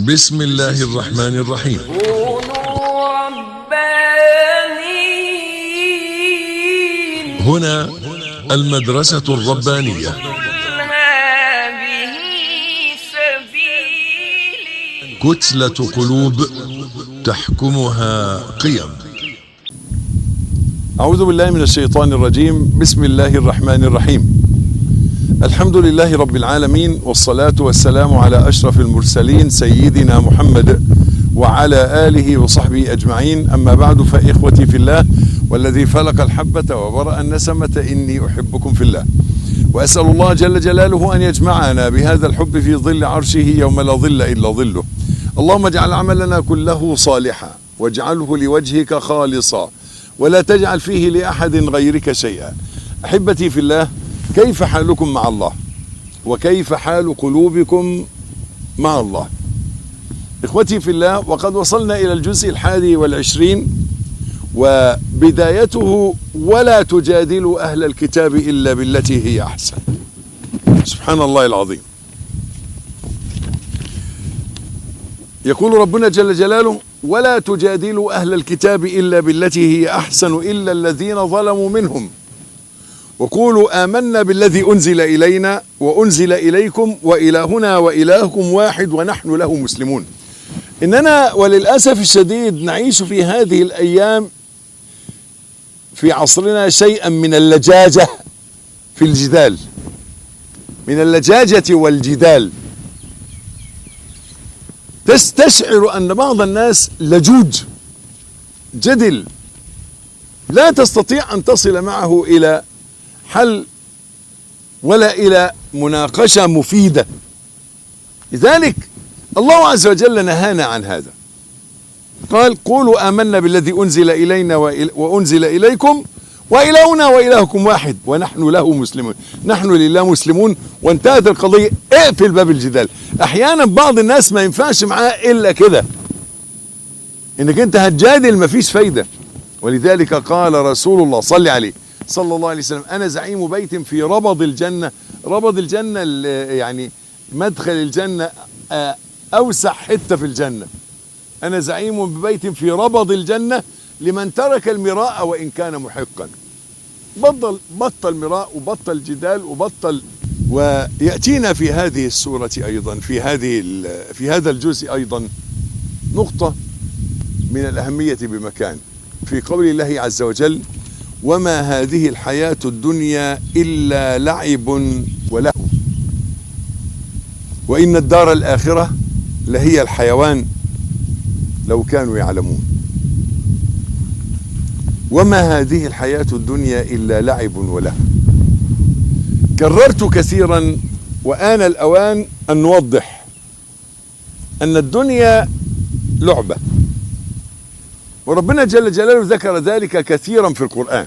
بسم الله الرحمن الرحيم كونوا ربانيين هنا المدرسة الربانية قل هذه سبيلي كتلة قلوب تحكمها قيم أعوذ بالله من الشيطان الرجيم بسم الله الرحمن الرحيم الحمد لله رب العالمين والصلاة والسلام على أشرف المرسلين سيدنا محمد وعلى آله وصحبه أجمعين أما بعد فإخوتي في الله والذي فلق الحبة وبرأ النسمة إني أحبكم في الله وأسأل الله جل جلاله أن يجمعنا بهذا الحب في ظل عرشه يوم لا ظل إلا ظله اللهم اجعل عملنا كله صالحا واجعله لوجهك خالصا ولا تجعل فيه لأحد غيرك شيئا أحبتي في الله كيف حالكم مع الله وكيف حال قلوبكم مع الله إخوتي في الله وقد وصلنا إلى الجزء الحادي والعشرين وبدايته ولا تجادلوا أهل الكتاب إلا بالتي هي أحسن سبحان الله العظيم يقول ربنا جل جلاله ولا تجادلوا أهل الكتاب إلا بالتي هي أحسن إلا الذين ظلموا منهم وقولوا آمنا بالذي أنزل إلينا وأنزل إليكم وإلهنا وإلهكم واحد ونحن له مسلمون إننا وللأسف الشديد نعيش في هذه الأيام في عصرنا شيئا من اللجاجة في الجدال من اللجاجة والجدال تستشعر أن بعض الناس لجوج جدل لا تستطيع أن تصل معه إلى حل ولا إلى مناقشة مفيدة لذلك الله عز وجل نهانا عن هذا قال قولوا آمنا بالذي أنزل إلينا وإل- وأنزل إليكم وإلهنا وإلهكم واحد ونحن له مسلمون نحن لله مسلمون وانتهت القضية اقفل باب الجدال أحيانا بعض الناس ما ينفعش معاه إلا كده إنك أنت هتجادل مفيش فايدة ولذلك قال رسول الله صلى عليه صلى الله عليه وسلم أنا زعيم بيت في ربض الجنة ربض الجنة ال- يعني مدخل الجنة آه، أوسع حتة في الجنة أنا زعيم ببيت في ربض الجنة لمن ترك المراء وإن كان محقا بطل بطل مراء وبطل جدال وبطل ويأتينا في هذه السورة أيضا في هذه ال- في هذا الجزء أيضا نقطة من الأهمية بمكان في قول الله عز وجل وما هذه الحياة الدنيا إلا لعب ولهو وإن الدار الآخرة لهي الحيوان لو كانوا يعلمون وما هذه الحياة الدنيا إلا لعب ولهو كررت كثيرا وآن الأوان أن نوضح أن الدنيا لعبة وربنا جل جلاله ذكر ذلك كثيرا في القرآن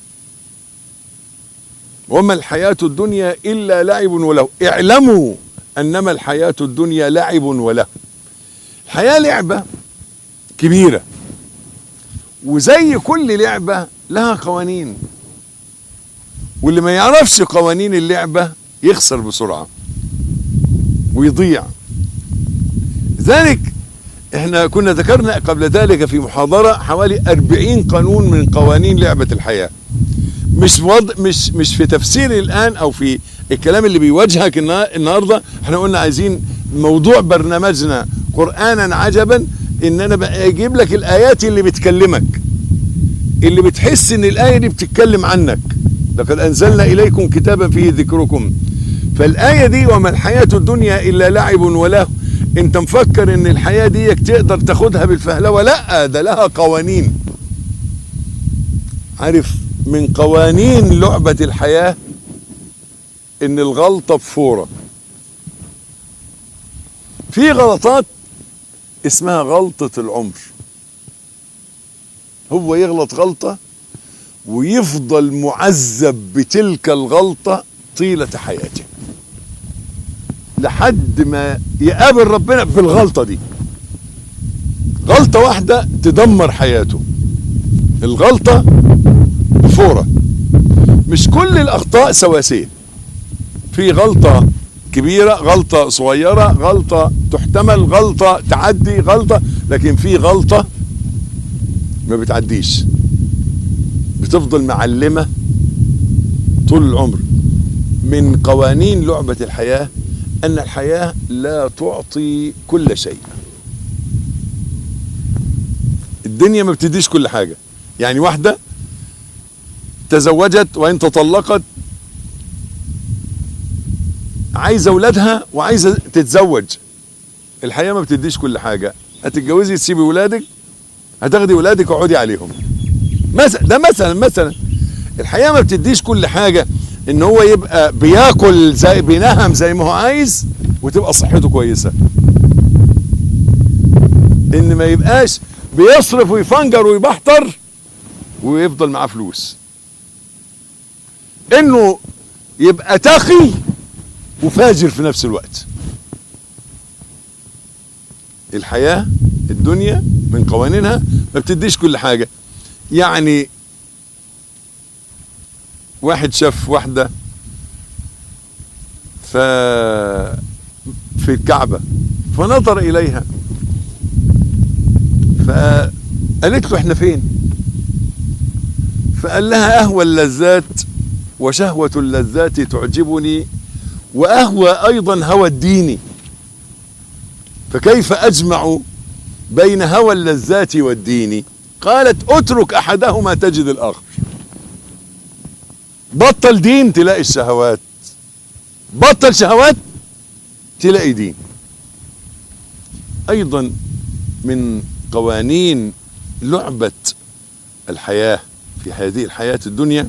وما الحياة الدنيا إلا لعب ولهو اعلموا أنما الحياة الدنيا لعب ولهو الحياة لعبة كبيرة وزي كل لعبة لها قوانين واللي ما يعرفش قوانين اللعبة يخسر بسرعة ويضيع ذلك احنا كنا ذكرنا قبل ذلك في محاضرة حوالي 40 قانون من قوانين لعبة الحياة مش وضع مش مش في تفسيري الآن أو في الكلام اللي بيواجهك النا- النهاردة احنا قلنا عايزين موضوع برنامجنا قرآنا عجبا ان انا بقى اجيب لك الآيات اللي بتكلمك اللي بتحس ان الآية دي بتتكلم عنك لقد أنزلنا إليكم كتابا فيه ذكركم فالآية دي وما الحياة الدنيا إلا لعب وله انت مفكر ان الحياة دي تقدر تاخدها بالفهلوة لا ده لها قوانين عارف من قوانين لعبة الحياة ان الغلطة بفورة في غلطات اسمها غلطة العمر هو يغلط غلطة ويفضل معذب بتلك الغلطة طيلة حياته لحد ما يقابل ربنا بالغلطة دي غلطة واحدة تدمر حياته الغلطة بفورة مش كل الأخطاء سواسية في غلطة كبيرة غلطة صغيرة غلطة تحتمل غلطة تعدي غلطة لكن في غلطة ما بتعديش بتفضل معلمة طول العمر من قوانين لعبة الحياة أن الحياة لا تعطي كل شيء الدنيا ما بتديش كل حاجة يعني واحدة تزوجت وإن تطلقت عايزة أولادها وعايزة تتزوج الحياة ما بتديش كل حاجة هتتجوزي تسيبي ولادك هتاخدي ولادك وقعدي عليهم مثلا ده مثلا مثلا الحياة ما بتديش كل حاجة ان هو يبقى بياكل زي بينهم زي ما هو عايز وتبقى صحته كويسة ان ما يبقاش بيصرف ويفنجر ويبحتر ويفضل معاه فلوس انه يبقى تقي وفاجر في نفس الوقت الحياة الدنيا من قوانينها ما بتديش كل حاجة يعني واحد شاف واحدة ف في الكعبة فنظر إليها فقالت له احنا فين فقال لها أهوى اللذات وشهوة اللذات تعجبني وأهوى أيضا هوى الدين فكيف أجمع بين هوى اللذات والدين قالت اترك أحدهما تجد الآخر بطل دين تلاقي الشهوات بطل شهوات تلاقي دين ايضا من قوانين لعبة الحياة في هذه الحياة الدنيا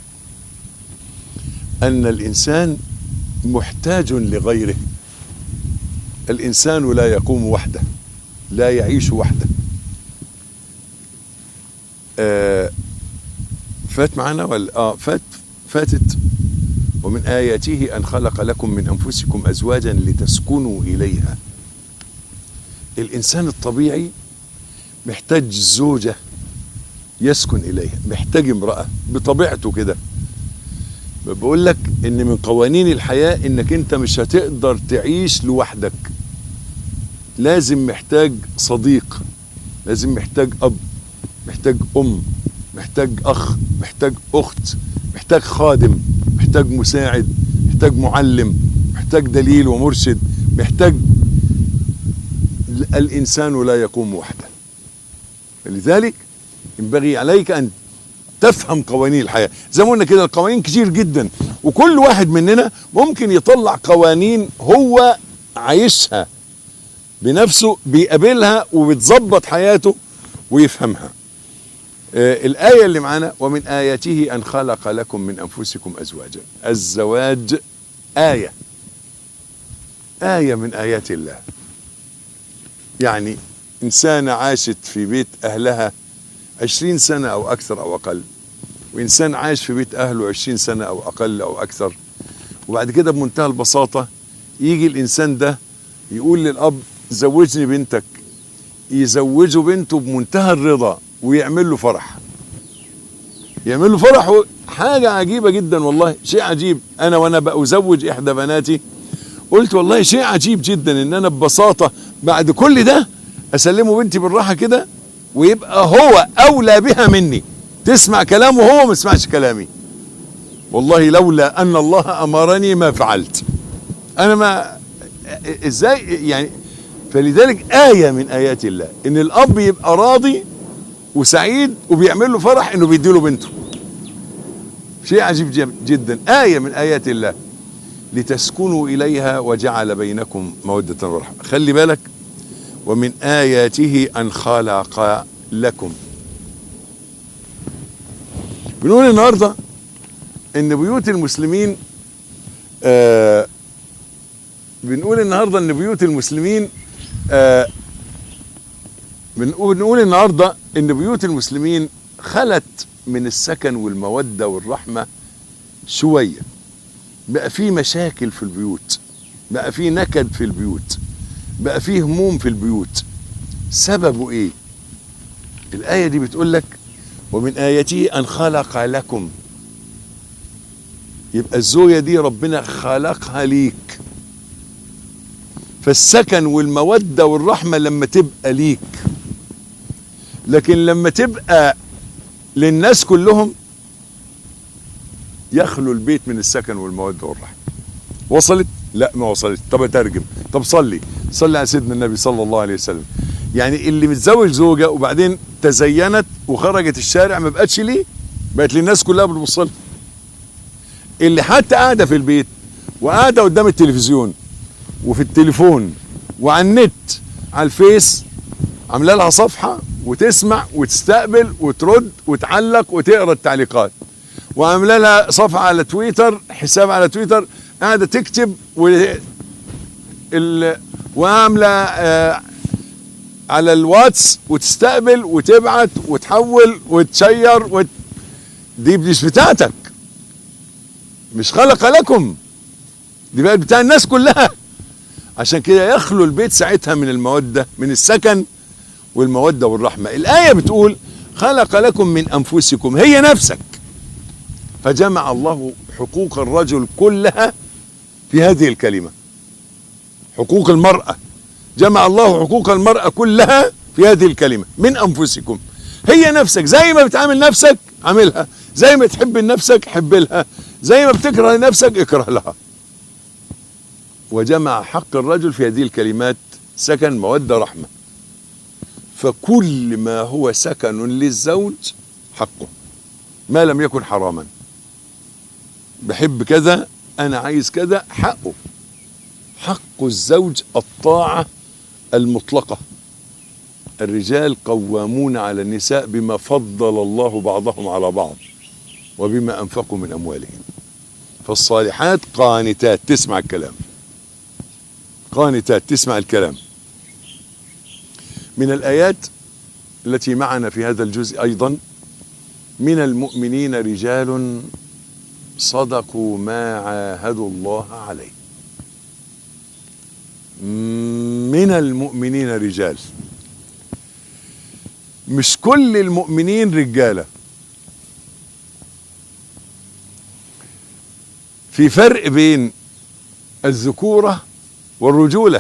ان الانسان محتاج لغيره الانسان لا يقوم وحده لا يعيش وحده آه فات معنا ولا اه فات فاتت ومن آياته أن خلق لكم من أنفسكم أزواجا لتسكنوا إليها الإنسان الطبيعي محتاج زوجة يسكن إليها محتاج امرأة بطبيعته كده بقول لك إن من قوانين الحياة إنك أنت مش هتقدر تعيش لوحدك لازم محتاج صديق لازم محتاج أب محتاج أم محتاج أخ محتاج أخت محتاج خادم محتاج مساعد محتاج معلم محتاج دليل ومرشد محتاج الإنسان لا يقوم وحده لذلك ينبغي عليك أن تفهم قوانين الحياة زي ما قلنا كده القوانين كتير جدا وكل واحد مننا ممكن يطلع قوانين هو عايشها بنفسه بيقابلها وبتظبط حياته ويفهمها آه الآية اللي معانا ومن آياته أن خلق لكم من أنفسكم أزواجا الزواج آية آية من آيات الله يعني إنسانة عاشت في بيت أهلها عشرين سنة أو أكثر أو أقل وإنسان عاش في بيت أهله عشرين سنة أو أقل أو أكثر وبعد كده بمنتهى البساطة يجي الإنسان ده يقول للأب زوجني بنتك يزوجه بنته بمنتهى الرضا ويعمل له فرح يعمل له فرح و- حاجة عجيبة جدا والله شيء عجيب أنا وأنا بأزوج إحدى بناتي قلت والله شيء عجيب جدا إن أنا ببساطة بعد كل ده أسلمه بنتي بالراحة كده ويبقى هو أولى بها مني تسمع كلامه هو ما يسمعش كلامي والله لولا أن الله أمرني ما فعلت أنا ما إزاي يعني فلذلك آية من آيات الله إن الأب يبقى راضي وسعيد وبيعمل له فرح إنه بيديله بنته شيء عجيب جم- جدا آية من آيات الله لتسكنوا إليها وجعل بينكم مودة ورحمة خلي بالك ومن آياته أن خلق لكم بنقول النهاردة إن بيوت المسلمين آه بنقول النهاردة إن بيوت المسلمين آه بنقول بنقول النهاردة إن بيوت المسلمين خلت من السكن والمودة والرحمة شوية بقى في مشاكل في البيوت بقى في نكد في البيوت بقى في هموم في البيوت سببه ايه الآية دي بتقول لك ومن آياته أن خلق لكم يبقى الزوجة دي ربنا خلقها ليك فالسكن والمودة والرحمة لما تبقى ليك لكن لما تبقى للناس كلهم يخلو البيت من السكن والمودة والرحمة وصلت؟ لا ما وصلت طب اترجم طب صلي صلي على سيدنا النبي صلى الله عليه وسلم يعني اللي متزوج زوجة وبعدين تزينت وخرجت الشارع ما بقتش ليه بقت للناس كلها بتبص لها اللي حتى قاعدة في البيت وقاعدة قدام التلفزيون وفي التليفون وعلى النت على الفيس عامله لها صفحه وتسمع وتستقبل وترد وتعلق وتقرا التعليقات وعامله لها صفحه على تويتر حساب على تويتر قاعده تكتب و ال... وعامله آه على الواتس وتستقبل وتبعت وتحول وتشير وت... دي مش بتاعتك مش خلق لكم دي بقت بتاع الناس كلها عشان كده يخلو البيت ساعتها من المودة من السكن والمودة والرحمة الآية بتقول خلق لكم من أنفسكم هي نفسك فجمع الله حقوق الرجل كلها في هذه الكلمة حقوق المرأة جمع الله حقوق المرأة كلها في هذه الكلمة من أنفسكم هي نفسك زي ما بتعامل نفسك عاملها زي ما تحب نفسك حب لها زي ما بتكره نفسك اكره لها وجمع حق الرجل في هذه الكلمات سكن مودة رحمة فكل ما هو سكن للزوج حقه ما لم يكن حراما بحب كذا انا عايز كذا حقه حق الزوج الطاعة المطلقة الرجال قوامون على النساء بما فضل الله بعضهم على بعض وبما انفقوا من اموالهم فالصالحات قانتات تسمع الكلام قانتات تسمع الكلام من الآيات التي معنا في هذا الجزء أيضا من المؤمنين رجال صدقوا ما عاهدوا الله عليه من المؤمنين رجال مش كل المؤمنين رجاله في فرق بين الذكوره والرجوله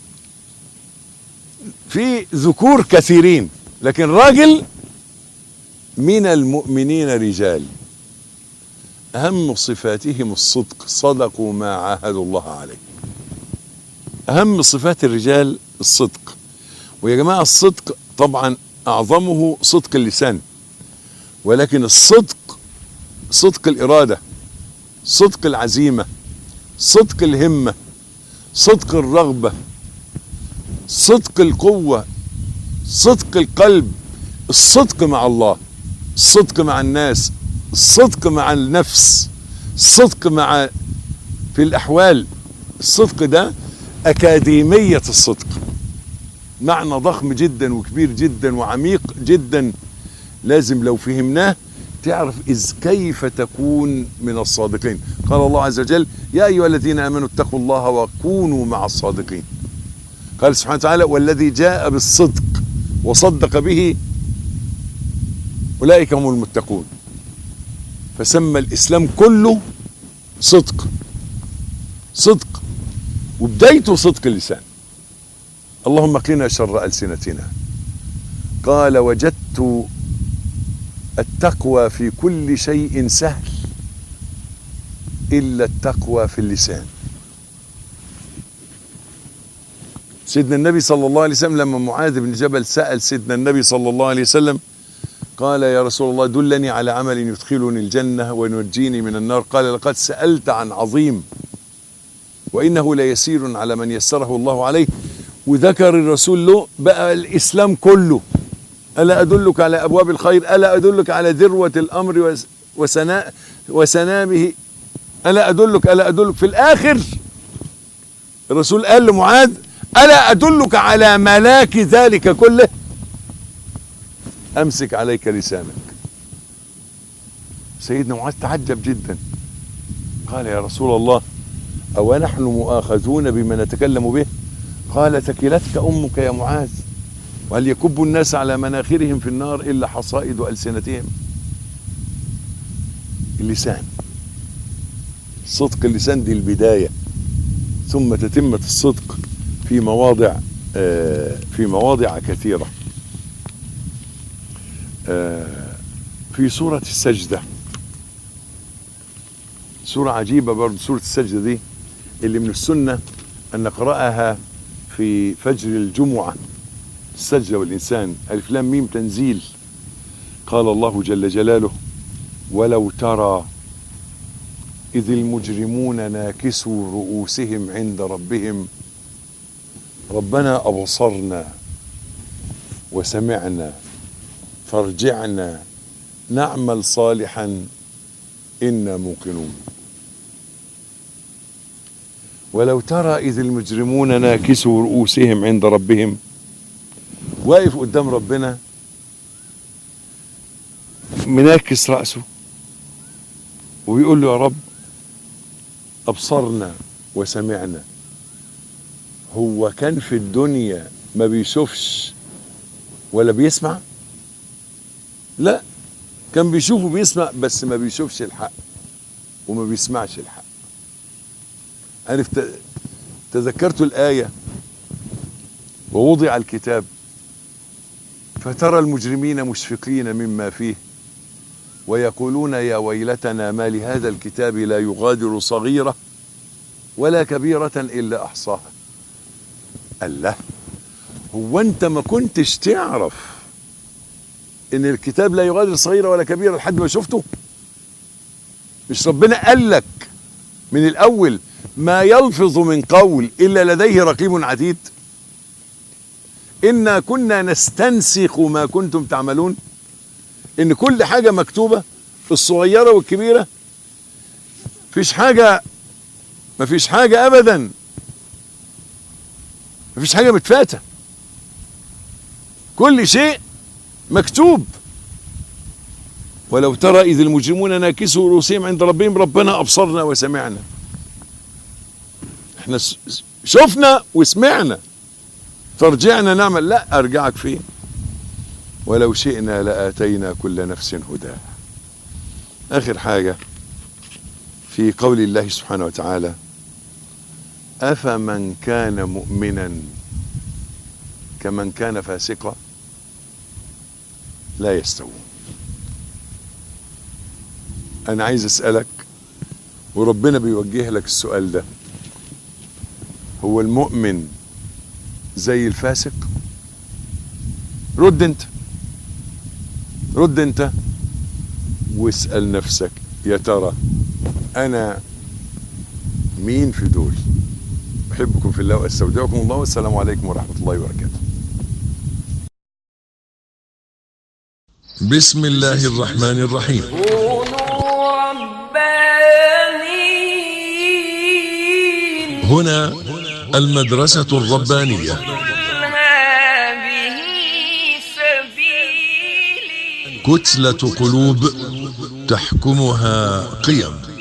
في ذكور كثيرين لكن راجل من المؤمنين رجال اهم صفاتهم الصدق صدقوا ما عاهدوا الله عليه اهم صفات الرجال الصدق ويا جماعه الصدق طبعا اعظمه صدق اللسان ولكن الصدق صدق الاراده صدق العزيمه صدق الهمه صدق الرغبه صدق القوه صدق القلب الصدق مع الله الصدق مع الناس الصدق مع النفس الصدق مع في الاحوال الصدق ده اكاديميه الصدق معنى ضخم جدا وكبير جدا وعميق جدا لازم لو فهمناه تعرف إذ كيف تكون من الصادقين قال الله عز وجل يا أيها الذين آمنوا اتقوا الله وكونوا مع الصادقين قال سبحانه وتعالى والذي جاء بالصدق وصدق به أولئك هم المتقون فسمى الإسلام كله صدق صدق وبدايته صدق اللسان اللهم قنا شر ألسنتنا قال وجدت التقوى في كل شيء سهل إلا التقوى في اللسان سيدنا النبي صلى الله عليه وسلم لما معاذ بن جبل سأل سيدنا النبي صلى الله عليه وسلم قال يا رسول الله دلني على عمل يدخلني الجنة وينجيني من النار قال لقد سألت عن عظيم وإنه ليسير على من يسره الله عليه وذكر الرسول له بقى الإسلام كله ألا أدلك على أبواب الخير ألا أدلك على ذروة الأمر وسناء وسنامه ألا أدلك ألا أدلك في الآخر الرسول قال لمعاذ ألا أدلك على ملاك ذلك كله أمسك عليك لسانك سيدنا معاذ تعجب جدا قال يا رسول الله أو نحن مؤاخذون بما نتكلم به قال ثكلتك أمك يا معاذ وهل يكب الناس على مناخرهم في النار إلا حصائد ألسنتهم اللسان صدق اللسان دي البداية ثم تتمة الصدق في مواضع آه، في مواضع كثيرة آه، في سورة السجدة سورة عجيبة برضه سورة السجدة دي اللي من السنة أن نقرأها في فجر الجمعة السجدة والإنسان ألف لام ميم تنزيل قال الله جل جلاله ولو ترى إذ المجرمون ناكسوا رؤوسهم عند ربهم ربنا أبصرنا وسمعنا فارجعنا نعمل صالحا إنا موقنون ولو ترى إذ المجرمون ناكسوا رؤوسهم عند ربهم واقف قدام ربنا مناكس رأسه ويقول له يا رب أبصرنا وسمعنا هو كان في الدنيا ما بيشوفش ولا بيسمع لا كان بيشوف وبيسمع بس ما بيشوفش الحق وما بيسمعش الحق عرفت تذكرت الآية ووضع الكتاب فترى المجرمين مشفقين مما فيه ويقولون يا ويلتنا ما لهذا الكتاب لا يغادر صغيرة ولا كبيرة إلا أحصاها الله هو أنت ما كنتش تعرف إن الكتاب لا يغادر صغيرة ولا كبيرة لحد ما شفته مش ربنا قال لك من الأول ما يلفظ من قول إلا لديه رقيب عتيد إنا كنا نستنسخ ما كنتم تعملون إن كل حاجة مكتوبة الصغيرة والكبيرة فيش حاجة مفيش حاجة أبدا مفيش حاجة متفاتة كل شيء مكتوب ولو ترى إذ المجرمون ناكسوا رؤوسهم عند ربهم ربنا أبصرنا وسمعنا احنا س- س- شفنا وسمعنا فرجعنا نعمل لا ارجعك فين ولو شئنا لاتينا كل نفس هداها اخر حاجه في قول الله سبحانه وتعالى افمن كان مؤمنا كمن كان فاسقا لا يستوون انا عايز اسالك وربنا بيوجه لك السؤال ده هو المؤمن زي الفاسق رد انت رد انت واسأل نفسك يا ترى انا مين في دول احبكم في الله واستودعكم الله والسلام عليكم ورحمة الله وبركاته بسم الله الرحمن الرحيم كونوا ربانيين هنا المدرسة الربانية قل هذه سبيلي كتلة قلوب تحكمها قيم